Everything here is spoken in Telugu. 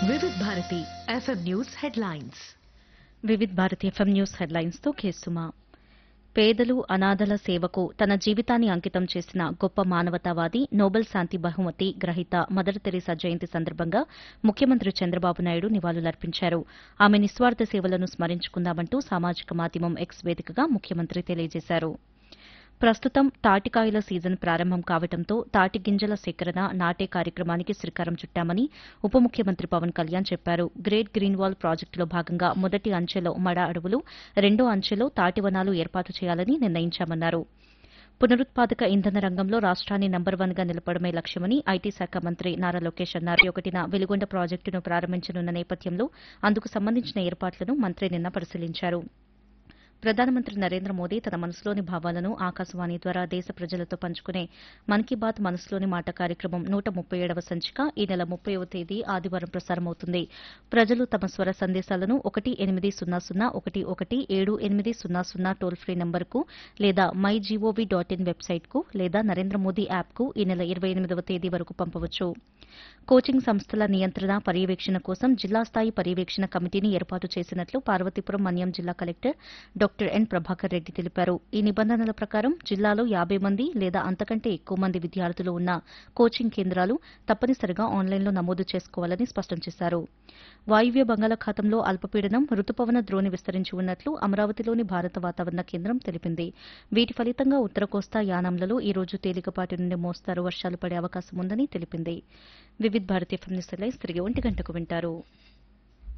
వివిధ Bharati FM news headlines Vividh Bharati FM news headlines తో కేసుమా పేదలు అనాథల సేవకు తన జీవితాన్ని అంకితం చేసిన గొప్ప మానవతావాది నోబెల్ శాంతి బహుమతి గ్రహీత మదర్ తెరీసా జయంతి సందర్భంగా ముఖ్యమంత్రి చంద్రబాబు నాయుడు నివాళులర్పించారు ఆమె నిస్వార్థ సేవలను స్మరించుకుందామంటూ సామాజిక మాధ్యమం ఎక్స్ వేదికగా ముఖ్యమంత్రి తెలియజేశారు ప్రస్తుతం తాటికాయల సీజన్ ప్రారంభం కావడంతో తాటి గింజల సేకరణ నాటే కార్యక్రమానికి శ్రీకారం చుట్టామని ఉప ముఖ్యమంత్రి పవన్ కళ్యాణ్ చెప్పారు గ్రేట్ గ్రీన్ వాల్ ప్రాజెక్టులో భాగంగా మొదటి అంచెలో మడ అడవులు రెండో అంచెలో తాటి వనాలు ఏర్పాటు చేయాలని నిర్ణయించామన్నారు పునరుత్పాదక ఇంధన రంగంలో రాష్ట్రాన్ని నంబర్ వన్ గా నిలపడమే లక్ష్యమని ఐటీ శాఖ మంత్రి నారా లోకేష్ అన్నారు ఈ ఒకటిన వెలుగొండ ప్రాజెక్టును ప్రారంభించనున్న నేపథ్యంలో అందుకు సంబంధించిన ఏర్పాట్లను మంత్రి నిన్న పరిశీలించారు ప్రధానమంత్రి నరేంద్ర మోదీ తన మనసులోని భావాలను ఆకాశవాణి ద్వారా దేశ ప్రజలతో పంచుకునే మన్ కీ బాత్ మనసులోని మాట కార్యక్రమం నూట ముప్పై ఏడవ సంచిక ఈ నెల ముప్పైవ తేదీ ఆదివారం ప్రసారమవుతుంది ప్రజలు తమ స్వర సందేశాలను ఒకటి ఎనిమిది సున్నా సున్నా ఒకటి ఒకటి ఏడు ఎనిమిది సున్నా సున్నా టోల్ ఫ్రీ నంబర్కు లేదా మై జీఓవీ డాట్ ఇన్ వెబ్సైట్కు లేదా నరేంద్ర మోదీ యాప్కు ఈ నెల ఇరవై ఎనిమిదవ తేదీ వరకు పంపవచ్చు కోచింగ్ సంస్థల నియంత్రణ పర్యవేక్షణ కోసం జిల్లా స్థాయి పర్యవేక్షణ కమిటీని ఏర్పాటు చేసినట్లు పార్వతీపురం మన్యం జిల్లా collector doctor N Prabhakar Reddy తెలిపారు ఈ నిబంధనల ప్రకారం జిల్లాలో యాబై మంది లేదా అంతకంటే ఎక్కువ మంది విద్యార్థులు ఉన్న కోచింగ్ కేంద్రాలు తప్పనిసరిగా ఆన్లైన్లో నమోదు చేసుకోవాలని స్పష్టం చేశారు వాయువ్య బంగాళాఖాతంలో అల్పపీడనం రుతుపవన ద్రోణి విస్తరించి ఉన్నట్లు అమరావతిలోని భారత వాతావరణ కేంద్రం తెలిపింది వీటి ఫలితంగా ఉత్తర కోస్తా యానాంలలో ఈ రోజు తేలికపాటి నుండి మోస్తారు వర్షాలు పడే అవకాశం ఉందని తెలిపింది Vividh Bharati FM news headlines తిరిగి ఒంటి గంటకు వింటారు